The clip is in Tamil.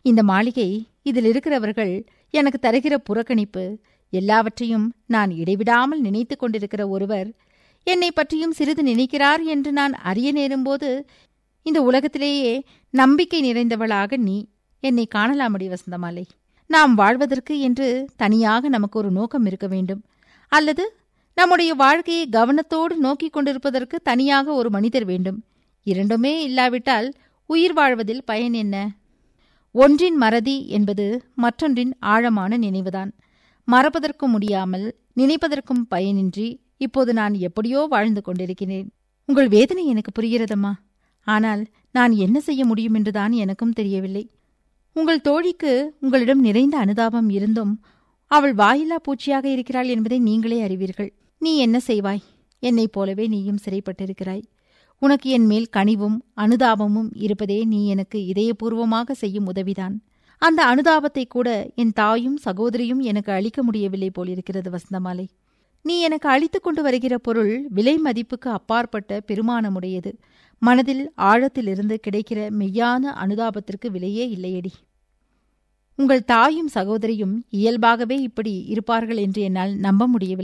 இந்த மாளிகை இதில் இருக்கிறவர்கள் எனக்கு தருகிற புறக்கணிப்பு எல்லாவற்றையும் நான் இடைவிடாமல் நினைத்துக் கொண்டிருக்கிற ஒருவர் என்னை பற்றியும் சிறிது நினைக்கிறார் என்று நான் அறிய நேரும்போது இந்த உலகத்திலேயே நம்பிக்கை நிறைந்தவளாக நீ என்னை காணலாமடி வசந்தமாலை நாம் வாழ்வதற்கு என்று தனியாக நமக்கு ஒரு நோக்கம் இருக்க வேண்டும் அல்லது நம்முடைய வாழ்க்கையை கவனத்தோடு நோக்கிக் கொண்டிருப்பதற்கு தனியாக ஒரு மனிதர் வேண்டும் இரண்டுமே இல்லாவிட்டால் உயிர் வாழ்வதில் பயன் என்ன ஒன்றின் மறதி என்பது மற்றொன்றின் ஆழமான நினைவுதான் மறப்பதற்கும் முடியாமல் நினைப்பதற்கும் பயனின்றி இப்போது நான் எப்படியோ வாழ்ந்து கொண்டிருக்கிறேன் உங்கள் வேதனை எனக்கு புரிகிறதம்மா ஆனால் நான் என்ன செய்ய முடியும் என்றுதான் எனக்கும் தெரியவில்லை உங்கள் தோழிக்கு உங்களிடம் நிறைந்த அனுதாபம் இருந்தும் அவள் வாயில்லா பூச்சியாக இருக்கிறாள் என்பதை நீங்களே அறிவீர்கள் நீ என்ன செய்வாய் என்னைப் போலவே நீயும் சிறைப்பட்டிருக்கிறாய் உனக்கு என் மேல் கனிவும் அனுதாபமும் இருப்பதே நீ எனக்கு இதயபூர்வமாக செய்யும் உதவிதான் அந்த அனுதாபத்தை கூட என் தாயும் சகோதரியும் எனக்கு அளிக்க முடியவில்லை போலிருக்கிறது வசந்தமாலை நீ எனக்கு அளித்துக் கொண்டு வருகிற பொருள் விலை மதிப்புக்கு அப்பாற்பட்ட பெருமானமுடையது மனதில் ஆழத்திலிருந்து கிடைக்கிற மெய்யான அனுதாபத்திற்கு விலையே இல்லையடி உங்கள் தாயும் சகோதரியும் இயல்பாகவே இப்படி இருப்பார்கள் என்று என்னால் நம்ப முடியவில்லை